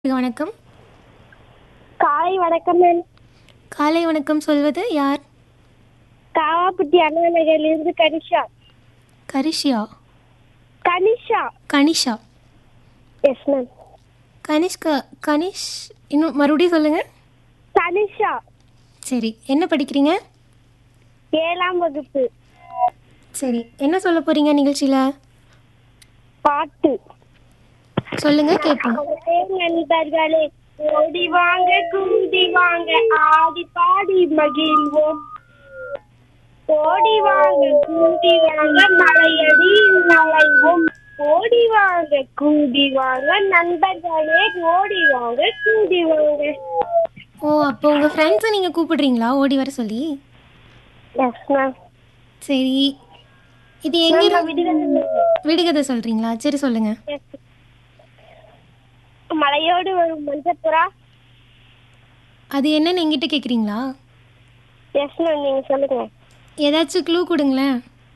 வணக்கம் காலை வணக்கம் மேம் காலை வணக்கம் சொல்வது யார் காவாப்பட்டி அண்ணா நகர்லேருந்து கனிஷா கரிஷியா கனிஷா கனிஷா எஸ் மேம் கனிஷ்கா கனிஷ் இன்னும் மறுபடியும் சொல்லுங்க கனிஷா சரி என்ன படிக்கிறீங்க ஏழாம் வகுப்பு சரி என்ன சொல்ல போறீங்க நிகழ்ச்சியில பாட்டு சொல்லுங்க கேட்போம் அவரே நண்பர்களே ஓடி வாங்க கூடி வாங்க ஆடி பாடி மகிழ்வோம் ஓடி வாங்க கூடி வாங்க மலையடி நலைவோம் ஓடி வாங்க கூடி வாங்க நண்பர்களே ஓடி வாங்க கூடி வாங்க ஓ அப்போ உங்க ஃப்ரெண்ட்ஸை நீங்க கூப்பிடுறீங்களா ஓடி வர சொல்லி எஸ் மேம் சரி இது எங்க இரு- விடுதலை விடுகதை சொல்றீங்களா சரி சொல்லுங்க மலையோடு வரும் மஞ்சப்புறா அது என்னன்னு எங்கிட்ட கேக்குறீங்களா எஸ் மேம் நீங்க சொல்லுங்க ஏதாச்சும் க்ளூ கொடுங்களேன்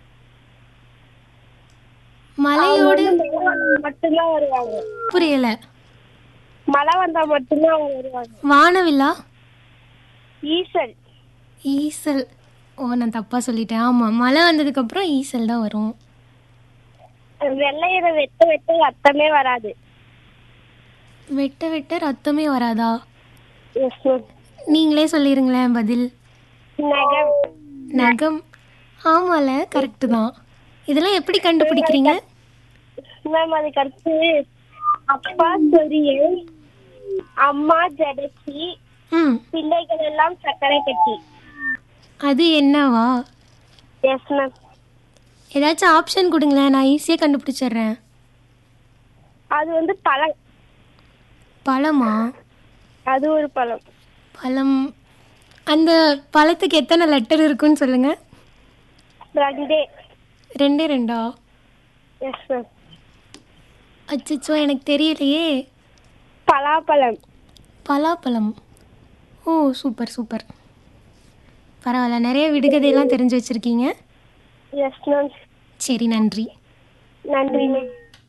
மலையோடு மழை வந்தா மட்டும்தான் வருவாங்க புரியல மழை வந்தா மட்டும்தான் அவங்க வருவாங்க வானவில்லா ஈசல் ஈசல் ஓ நான் தப்பா சொல்லிட்டேன் ஆமா மழை வந்ததுக்கு அப்புறம் ஈசல் தான் வரும் வெள்ளையரை வெட்ட வெட்ட ரத்தமே வராது வெட்ட வெட்ட ரத்தமே வராதா எஸ் மேம் நீங்களே சொல்லிருங்களேன் பதில் நகம் நகம் ஆமால கரெக்டு தான் இதெல்லாம் எப்படி கண்டுபிடிக்கிறீங்க மேம் அதுக்கு அடுத்து அப்பா சொரியல் அம்மா ஜடச்சி ம் பிள்ளைகள் எல்லாம் சர்க்கரை கட்டி அது என்னவா எஸ் மேம் ஏதாச்சும் ஆப்ஷன் கொடுங்களேன் நான் ஈஸியாக கண்டுபிடிச்சிடுறேன் அது வந்து பழம் பழமா அது ஒரு பழம் பழம் அந்த பழத்துக்கு எத்தனை லெட்டர் இருக்குன்னு சொல்லுங்க ரெண்டே ரெண்டே ரெண்டா எஸ் மேம் அச்சச்சோ எனக்கு தெரியலையே பலாப்பழம் பலாப்பழம் ஓ சூப்பர் சூப்பர் பரவாயில்ல நிறைய விடுகதையெல்லாம் தெரிஞ்சு வச்சுருக்கீங்க எஸ் மேம் சரி நன்றி நன்றி மேம்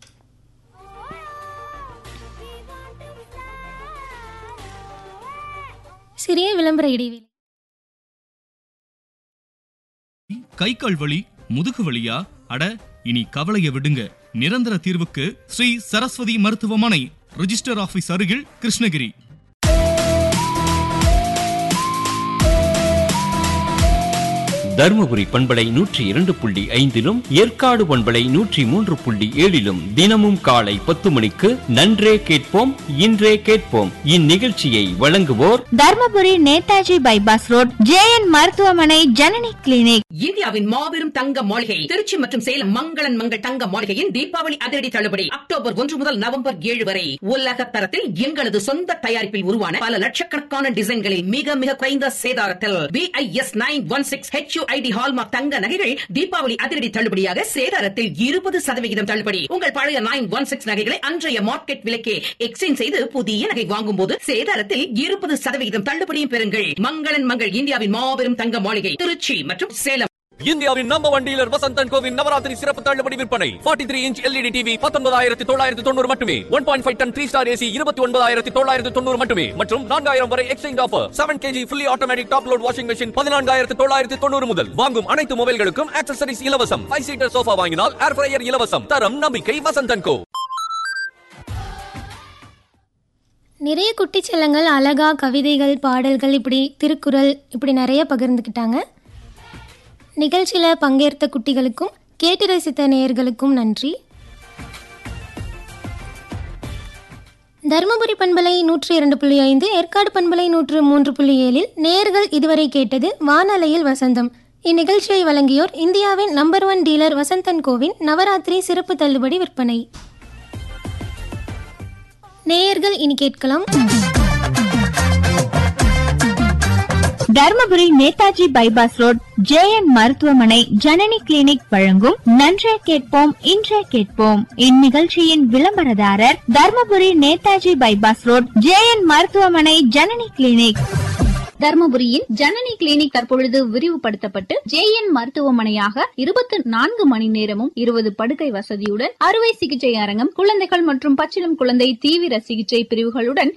சிறிய விளம்பர இடைவெளி கை கால் வலி முதுகு வலியா அட இனி கவலைய விடுங்க நிரந்தர தீர்வுக்கு ஸ்ரீ சரஸ்வதி மருத்துவமனை ரிஜிஸ்டர் ஆபீஸ் அருகில் கிருஷ்ணகிரி தருமபுரி பண்பலை நூற்றி இரண்டு புள்ளி ஐந்திலும் ஏற்காடு பண்பலை நூற்றி மூன்று புள்ளி ஏழிலும் தினமும் காலை பத்து மணிக்கு நன்றே கேட்போம் இன்றே கேட்போம் இந்நிகழ்ச்சியை வழங்குவோர் தர்மபுரி நேதாஜி பைபாஸ் ரோட் ஜேஎன் மருத்துவமனை ஜனனி கிளினிக் இந்தியாவின் மாபெரும் தங்க மாளிகை திருச்சி மற்றும் சேலம் மங்களன் மங்கள் தங்க மாளிகையின் தீபாவளி அதிரடி தள்ளுபடி அக்டோபர் ஒன்று முதல் நவம்பர் ஏழு வரை உலக தரத்தில் எங்களது சொந்த தயாரிப்பில் உருவான பல லட்சக்கணக்கான டிசைன்களில் மிக மிக குறைந்த சேதாரத்தில் BIS nine one six HUID hallmark தங்க நகைகள் தீபாவளி அதிரடி தள்ளுபடியாக சேதாரத்தில் இருபது சதவிகிதம் தள்ளுபடி உங்கள் பழைய நைன் ஒன் சிக்ஸ் நகைகளை அன்றைய மார்க்கெட் விலைக்கே எக்ஸ்சேஞ்ச் செய்து புதிய நகை வாங்கும் போது சேதாரத்தில் இருபது சதவிகிதம் தள்ளுபடியும் பெறுங்கள் மங்களன் மங்கள் இந்தியாவின் மாபெரும் தங்க மாளிகை திருச்சி மற்றும் சேலம் இந்தியாவின் நம்பர் ஒன் டீலர் வசந்தன் கோவின் நவராத்திரி சிறப்பு தள்ளுபடி விற்பனை 43 த்ரீ இன்ச் எல்இடி டிவி பத்தொன்பதாயிரத்தி தொள்ளாயிரத்தி தொண்ணூறு மட்டுமே one point five ton three star AC இருபத்தி ஒன்பதாயிரத்தி தொள்ளாயிரத்தி தொண்ணூறு மட்டுமே மற்றும் நான்காயிரம் வரை exchange offer seven KG fully automatic top load washing machine பதினான்காயிரத்தி தொள்ளாயிரத்தி தொண்ணூறு முதல் வாங்கும் அனைத்து மொபைல்களுக்கும் ஆக்சசரிஸ் இலவசம் ஃபைவ் சீட்டர் சோஃபா வாங்கினால் ஏர் ஃப்ரையர் இலவசம் தரம் நம்பிக்கை வசந்தன் கோ நிறைய குட்டி செல்லங்கள் அழகா கவிதைகள் பாடல்கள் இப்படி திருக்குறள் இப்படி நிறைய பகிர்ந்துக்கிட்டாங்க நிகழ்ச்சியில் பங்கேற்ற குட்டிகளுக்கும் கேட்டு ரசித்த நேயர்களுக்கும் நன்றி தருமபுரி பண்பலை நூற்றி இரண்டு புள்ளி ஐந்து ஏற்காடு பண்பலை நூற்று மூன்று புள்ளி ஏழில் நேர்கள் இதுவரை கேட்டது வானலையில் வசந்தம் இந்நிகழ்ச்சியை வழங்கியோர் இந்தியாவின் நம்பர் ஒன் டீலர் வசந்தன் கோவின் நவராத்திரி சிறப்பு தள்ளுபடி விற்பனை நேயர்கள் இனி கேட்கலாம் தர்மபுரி நேதாஜி பைபாஸ் ரோட் ஜேஎன் மருத்துவமனை ஜனனி கிளினிக் வழங்கும் நன்றே கேட்போம் இன்றே கேட்போம் இந்நிகழ்ச்சியின் விளம்பரதாரர் தர்மபுரி நேதாஜி பைபாஸ் ரோட் ஜேஎன் மருத்துவமனை ஜனனி கிளினிக் தர்மபுரியின் ஜனனி கிளினிக் தற்பொழுது விரிவுபடுத்தப்பட்டு ஜேஎன் மருத்துவமனையாக இருபத்தி நான்கு மணி நேரமும் இருபது படுக்கை வசதியுடன் அறுவை சிகிச்சை அரங்கம் குழந்தைகள் மற்றும் பச்சிளம் குழந்தை தீவிர சிகிச்சை பிரிவுகளுடன்